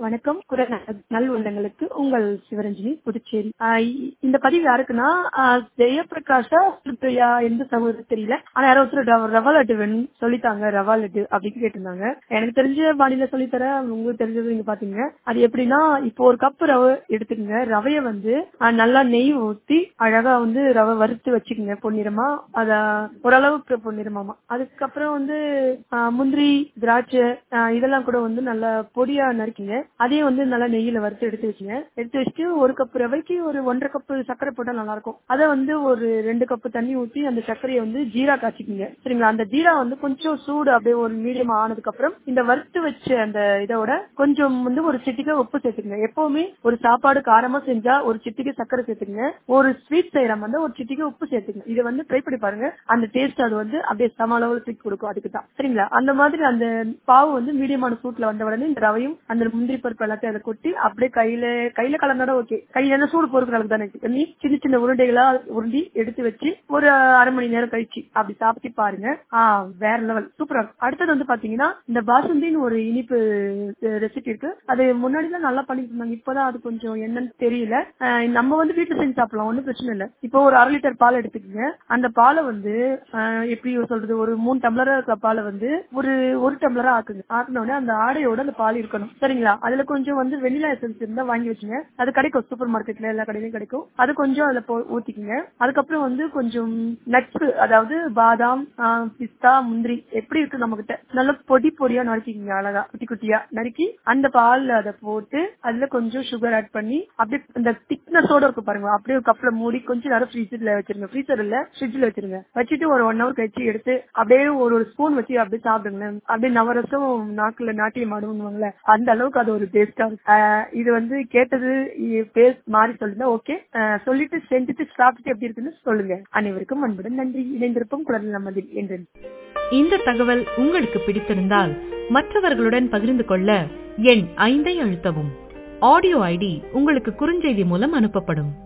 வணக்கம் குரல் நல் உள்ளங்களுக்கு உங்கள் சிவரஞ்சனி புதுச்சேரி ஆஹ் இ- இந்த பதிவு யாருக்குன்னா ஆஹ் ஜெயபிரகாஷா சுப்ரியா எந்த சகோதரர் தெரியல ஆனா யாரோ ஒருத்தர் ரவ- ரவா லட்டு வேணும் சொல்லித்தாங்க ரவா லட்டு அப்படின்னு கேட்டிருந்தாங்க எனக்கு தெரிஞ்ச பாணியில சொல்லித்தரேன் உங்களுக்கு தெரிஞ்சது நீங்க பாத்தீங்க அது எப்படின்னா இப்போ ஒரு கப் ரவை எடுத்துக்கங்க ரவைய வந்து ஆஹ் நல்லா நெய் ஊத்தி அழகா வந்து ரவை வறுத்து வச்சுக்கோங்க பொன்னிறமா அத ஓரளவுக்கு பொன்னிறமாமா அதுக்கப்புறம் வந்து ஆஹ் முந்திரி திராட்சை ஆஹ் இதெல்லாம் கூட வந்து நல்லா பொடியா நறுக்கிங்க அதையும் வந்து நல்லா நெய்யில வறுத்து எடுத்து வச்சுங்க எடுத்து வச்சுட்டு ஒரு கப் ரவைக்கு ஒரு ஒன்றரை கப் சர்க்கரை போட்டா நல்லா இருக்கும் அதை வந்து ஒரு ரெண்டு கப் தண்ணி ஊத்தி அந்த சர்க்கரையை வந்து ஜீரா காய்ச்சிக்கிங்க சரிங்களா அந்த ஜீரா வந்து கொஞ்சம் சூடு அப்படியே ஒரு மீடியம் ஆனதுக்கு அப்புறம் இந்த வறுத்து வச்ச அந்த இதோட கொஞ்சம் வந்து ஒரு சிட்டிக்கை உப்பு சேர்த்துக்கங்க எப்பவுமே ஒரு சாப்பாடு காரமா செஞ்சா ஒரு சிட்டிக்கை சர்க்கரை சேர்த்துக்கங்க ஒரு ஸ்வீட் செய்யற வந்து ஒரு சிட்டிக்கை உப்பு சேர்த்துக்கங்க இதை வந்து ட்ரை பண்ணி பாருங்க அந்த டேஸ்ட் அது வந்து அப்படியே சம அளவுல தூக்கி கொடுக்கும் அதுக்கு தான் சரிங்களா அந்த மாதிரி அந்த பாவு வந்து மீடியமான சூட்ல வந்த உடனே இந்த ரவையும் அந்த முந்திரி பருப்பு எல்லாத்தையும் அதை கொட்டி அப்படியே கையில கையில கலந்தாட ஓகே கையில என்ன சூடு பொறுக்கிற அளவுக்கு தானே பண்ணி சின்ன சின்ன உருண்டைகளா உருண்டி எடுத்து வச்சு ஒரு அரை மணி நேரம் கழிச்சு அப்படி சாப்பிட்டு பாருங்க ஆஹ் வேற லெவல் சூப்பரா இருக்கும் அடுத்தது வந்து பாத்தீங்கன்னா இந்த பாசுந்தின்னு ஒரு இனிப்பு ரெசிபி இருக்கு அது முன்னாடி தான் நல்லா பண்ணிட்டு இருந்தாங்க இப்பதான் அது கொஞ்சம் என்னன்னு தெரியல ஆஹ் நம்ம வந்து வீட்டுல செஞ்சு சாப்பிடலாம் ஒன்றும் பிரச்சனை இல்லை இப்போ ஒரு அரை லிட்டர் பால் எடுத்துக்கங்க அந்த பாலை வந்து ஆஹ் எப்படி சொல்றது ஒரு மூணு டம்ளரா இருக்க பாலை வந்து ஒரு ஒரு டம்ளரா ஆக்குங்க ஆக்குன உடனே அந்த ஆடையோட அந்த பால் இருக்கணும் சரிங்களா அதுல கொஞ்சம் வந்து வெண்ணிலா எசன்ஸ் இருந்தா வாங்கி வச்சுங்க அது கிடைக்கும் சூப்பர் மார்க்கெட்ல எல்லா கடையிலயும் கிடைக்கும் அது கொஞ்சம் அதுல போ- ஊத்திக்கங்க அதுக்கப்புறம் வந்து கொஞ்சம் நட்ஸ் அதாவது பாதாம் ஆஹ் பிஸ்தா முந்திரி எப்படி இருக்கு நம்ம கிட்ட நல்ல பொடி பொடியா நறுக்கிக்கங்க அழகா குட்டி குட்டியா நறுக்கி அந்த பால்ல அதை போட்டு அதுல கொஞ்சம் சுகர் ஆட் பண்ணி அப்படியே இந்த திக்னஸோட இருக்கு பாருங்க அப்படியே ஒரு கப்ல மூடி கொஞ்சம் நேரம் ஃப்ரீசர்ல வச்சிருங்க ஃப்ரீசர் இல்ல ஃப்ரிட்ஜ்ல வச்சிருங்க வச்சுட்டு ஒரு ஒன் ஹவர் கழிச்சு எடுத்து அப்படியே ஒரு ஒரு ஸ்பூன் வச்சு அப்படியே சாப்பிடுங்களேன் அப்படியே நவரசம் நாக்குல நாட்டியம் ஆடுவாங்கல்ல அந்த அளவுக்கு அது ஒரு டேஸ்டா இருக்கு ஆஹ் இது வந்து கேட்டது இ- பேர் மாறி சொல்லுங்க ஓகே சொல்லிட்டு செஞ்சுட்டு சாப்பிட்டுட்டு எப்படி இருக்குன்னு சொல்லுங்க அனைவருக்கும் அன்புடன் நன்றி இணைந்திருப்போம் குரல் நமதில் என்று இந்த தகவல் உங்களுக்கு பிடித்திருந்தால் மற்றவர்களுடன் பகிர்ந்து கொள்ள எண் ஐந்தை அழுத்தவும் ஆடியோ ஐடி உங்களுக்கு குறுஞ்செய்தி மூலம் அனுப்பப்படும்